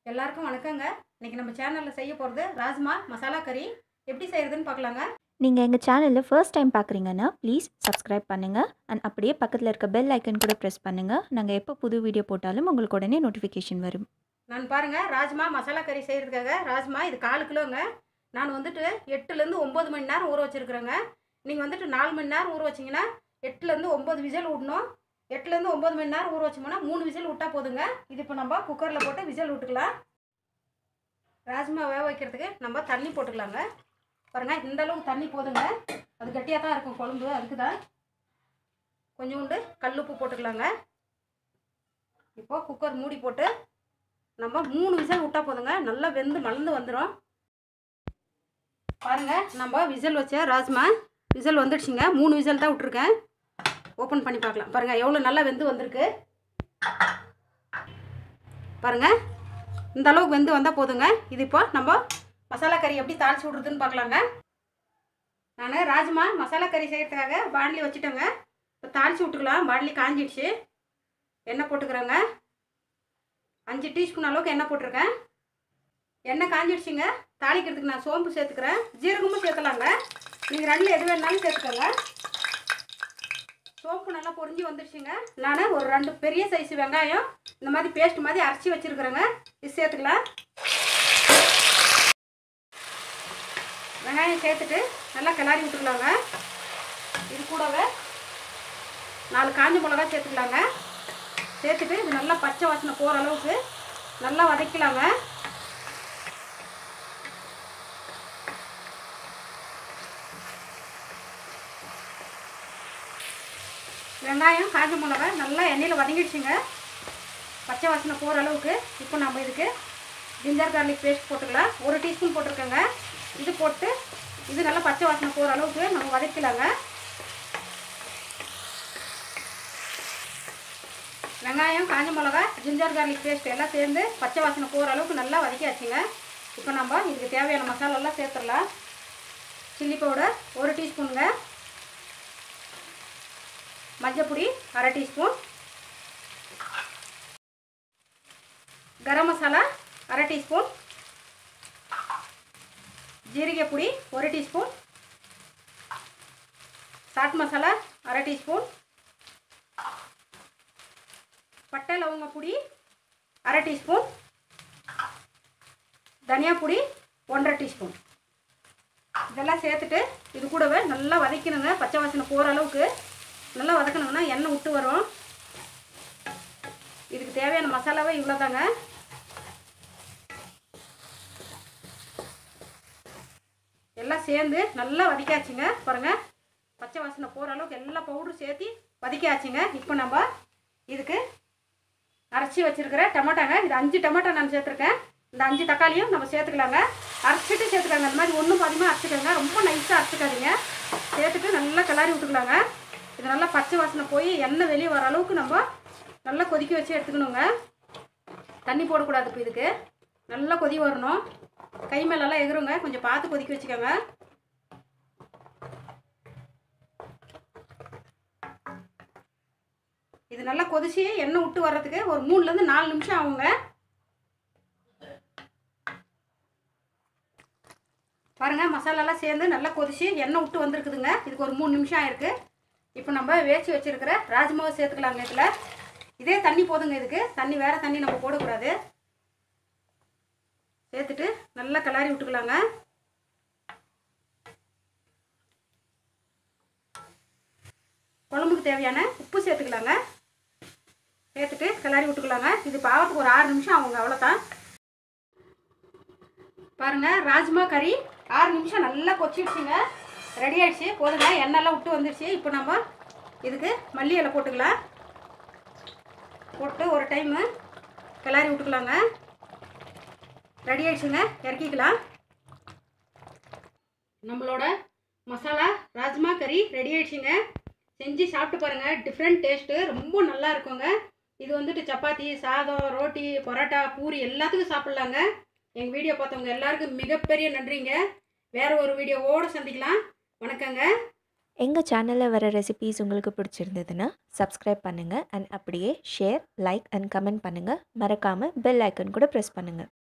எல்லாருக்கும் வணக்கங்க இன்னைக்கு நம்ம சேனலில் செய்ய போகிறது ராஜ்மா மசாலா கறி எப்படி செய்கிறதுன்னு பார்க்கலாங்க நீங்கள் எங்கள் சேனலில் ஃபர்ஸ்ட் டைம் பார்க்குறீங்கன்னா ப்ளீஸ் சப்ஸ்கிரைப் பண்ணுங்கள் அண்ட் அப்படியே பக்கத்தில் இருக்க பெல் ஐக்கன் கூட ப்ரெஸ் பண்ணுங்கள் நாங்கள் எப்போ புது வீடியோ போட்டாலும் உங்களுக்கு உடனே நோட்டிஃபிகேஷன் வரும் நான் பாருங்கள் ராஜ்மா மசாலா கறி செய்கிறதுக்காக ராஜ்மா இது கால் கிலோங்க நான் வந்துட்டு எட்டுலேருந்து ஒம்பது மணி நேரம் ஊற வச்சுருக்குறேங்க நீங்கள் வந்துட்டு நாலு மணி நேரம் ஊற வச்சிங்கன்னா எட்டுலேருந்து ஒம்பது விசில் விடணும் எட்டுலேருந்து ஒம்பது மணி நேரம் ஊற வச்சோம்னா மூணு விசில் விட்டால் போதுங்க இது இப்போ நம்ம குக்கரில் போட்டு விசில் விட்டுக்கலாம் ராஜ்மா வேக வைக்கிறதுக்கு நம்ம தண்ணி போட்டுக்கலாங்க பாருங்கள் இந்த அளவுக்கு தண்ணி போதுங்க அது கட்டியாக தான் இருக்கும் குழம்பு அதுக்கு தான் கொஞ்சோண்டு கல்லுப்பு போட்டுக்கலாங்க இப்போ குக்கர் மூடி போட்டு நம்ம மூணு விசில் விட்டால் போதுங்க நல்லா வெந்து மலர்ந்து வந்துடும் பாருங்க நம்ம விசில் வச்ச ராஜ்மா விசில் வந்துடுச்சுங்க மூணு விசில் தான் விட்ருக்கேன் ஓப்பன் பண்ணி பார்க்கலாம் பாருங்கள் எவ்வளோ நல்லா வெந்து வந்திருக்கு பாருங்கள் இந்த அளவுக்கு வெந்து வந்தால் போதுங்க இது இப்போ நம்ம மசாலா கறி எப்படி தாளிச்சு விட்றதுன்னு பார்க்கலாங்க நான் ராஜ்மா மசாலா கறி செய்கிறதுக்காக பாண்ட்லி வச்சுட்டேங்க இப்போ தாளிச்சு விட்டுக்கலாம் பாண்ட்லி காஞ்சிடுச்சு எண்ணெய் போட்டுக்கிறேங்க அஞ்சு டீஸ்பூன் அளவுக்கு எண்ணெய் போட்டிருக்கேன் எண்ணெய் காஞ்சிடுச்சுங்க தாளிக்கிறதுக்கு நான் சோம்பு சேர்த்துக்கிறேன் ஜீரகமும் சேர்க்கலாங்க நீங்கள் ரெண்டில் எது வேணாலும் சேர்த்துக்கோங்க சோம்பு நல்லா பொரிஞ்சு வந்துடுச்சுங்க நான் ஒரு ரெண்டு பெரிய சைஸ் வெங்காயம் இந்த மாதிரி பேஸ்ட் மாதிரி அரைச்சி வச்சுருக்குறேங்க இது சேர்த்துக்கலாம் வெங்காயம் சேர்த்துட்டு நல்லா கிளறி விட்டுக்கலாங்க இது கூடவே நாலு காஞ்ச மிளகா சேர்த்துக்கலாங்க சேர்த்துட்டு இது நல்லா பச்சை வாசனை போகிற அளவுக்கு நல்லா வதக்கலாங்க வெங்காயம் காஞ்ச மிளகா நல்லா எண்ணெயில் வதங்கிடுச்சுங்க பச்சை வாசனை போகிற அளவுக்கு இப்போ நம்ம இதுக்கு ஜிஞ்சர் கார்லிக் பேஸ்ட் போட்டுக்கலாம் ஒரு டீஸ்பூன் போட்டிருக்கேங்க இது போட்டு இது நல்லா பச்சை வாசனை போகிற அளவுக்கு நம்ம வதக்கலாங்க வெங்காயம் காஞ்ச மிளகா ஜிஞ்சர் கார்லிக் பேஸ்ட் எல்லாம் சேர்ந்து பச்சை வாசனை போகிற அளவுக்கு நல்லா வதக்கியாச்சுங்க இப்போ நம்ம இதுக்கு தேவையான மசாலாலாம் சேர்த்துடலாம் சில்லி பவுடர் ஒரு டீஸ்பூனுங்க மஞ்சப்பொடி அரை டீஸ்பூன் கரம் மசாலா அரை டீஸ்பூன் ஜீரக பொடி ஒரு டீஸ்பூன் சாட் மசாலா அரை டீஸ்பூன் பட்டை லவங்க பொடி அரை டீஸ்பூன் தனியா பொடி ஒன்றரை டீஸ்பூன் இதெல்லாம் சேர்த்துட்டு இது கூடவே நல்லா வதக்கணுங்க பச்சை வாசனை போகிற அளவுக்கு நல்லா வதக்கணுங்கன்னா எண்ணெய் விட்டு வரும் இதுக்கு தேவையான மசாலாவே இவ்வளோ தாங்க எல்லாம் சேர்ந்து நல்லா வதக்காச்சுங்க பாருங்கள் பச்சை வாசனை போகிற அளவுக்கு எல்லா பவுடரும் சேர்த்து வதக்கியாச்சுங்க இப்போ நம்ம இதுக்கு அரைச்சி வச்சுருக்கிற டமாட்டாங்க இது அஞ்சு டமாட்டோ நான் சேர்த்துருக்கேன் இந்த அஞ்சு தக்காளியும் நம்ம சேர்த்துக்கலாங்க அரைச்சிட்டு சேர்த்துக்கலாங்க அந்த மாதிரி ஒன்றும் பாதியமாக அரைச்சிக்கோங்க ரொம்ப நைஸாக அரைச்சிக்காதீங்க சேர்த்துட்டு நல்லா கிளறி விட்டுக்கலாங்க இது நல்லா பச்சை வாசனை போய் எண்ணெய் வெளியே வர அளவுக்கு நம்ம நல்லா கொதிக்க வச்சு எடுத்துக்கணுங்க தண்ணி போடக்கூடாது இப்போ இதுக்கு நல்லா கொதி வரணும் கை மேலெல்லாம் எகுருங்க கொஞ்சம் பார்த்து கொதிக்க வச்சுக்கோங்க இது நல்லா கொதிச்சு எண்ணெய் விட்டு வர்றதுக்கு ஒரு மூணுலேருந்து நாலு நிமிஷம் ஆகுங்க பாருங்க மசாலாலாம் சேர்ந்து நல்லா கொதிச்சு எண்ணெய் விட்டு வந்திருக்குதுங்க இதுக்கு ஒரு மூணு நிமிஷம் ஆயிருக்கு இப்போ நம்ம வேச்சு வச்சுருக்கிற ராஜ்மாவை சேர்த்துக்கலாங்க இதில் இதே தண்ணி போதுங்க இதுக்கு தண்ணி வேறு தண்ணி நம்ம போடக்கூடாது சேர்த்துட்டு நல்லா கிளறி விட்டுக்கலாங்க குழம்புக்கு தேவையான உப்பு சேர்த்துக்கலாங்க சேர்த்துட்டு கிளறி விட்டுக்கலாங்க இது பாவத்துக்கு ஒரு ஆறு நிமிஷம் ஆகுங்க அவ்வளோதான் பாருங்கள் ராஜ்மா கறி ஆறு நிமிஷம் நல்லா கொச்சிடுச்சுங்க ரெடி ஆயிடுச்சு போதுங்க எண்ணெய்லாம் விட்டு வந்துடுச்சு இப்போ நம்ம இதுக்கு மல்லி இலை போட்டுக்கலாம் போட்டு ஒரு டைமு கிளறி விட்டுக்கலாங்க ரெடி ஆயிடுச்சுங்க இறக்கிக்கலாம் நம்மளோட மசாலா ராஜ்மா கறி ரெடி ஆயிடுச்சுங்க செஞ்சு சாப்பிட்டு பாருங்கள் டிஃப்ரெண்ட் டேஸ்ட்டு ரொம்ப நல்லா இருக்குங்க இது வந்துட்டு சப்பாத்தி சாதம் ரோட்டி பரோட்டா பூரி எல்லாத்துக்கும் சாப்பிட்லாங்க எங்கள் வீடியோ பார்த்தவங்க எல்லாருக்கும் மிகப்பெரிய நன்றிங்க வேறு ஒரு வீடியோவோடு சந்திக்கலாம் வணக்கங்க எங்கள் சேனலில் வர ரெசிபீஸ் உங்களுக்கு பிடிச்சிருந்ததுன்னா சப்ஸ்கிரைப் பண்ணுங்கள் அண்ட் அப்படியே ஷேர் லைக் அண்ட் கமெண்ட் பண்ணுங்கள் மறக்காமல் பெல் ஐக்கன் கூட ப்ரெஸ் பண்ணுங்கள்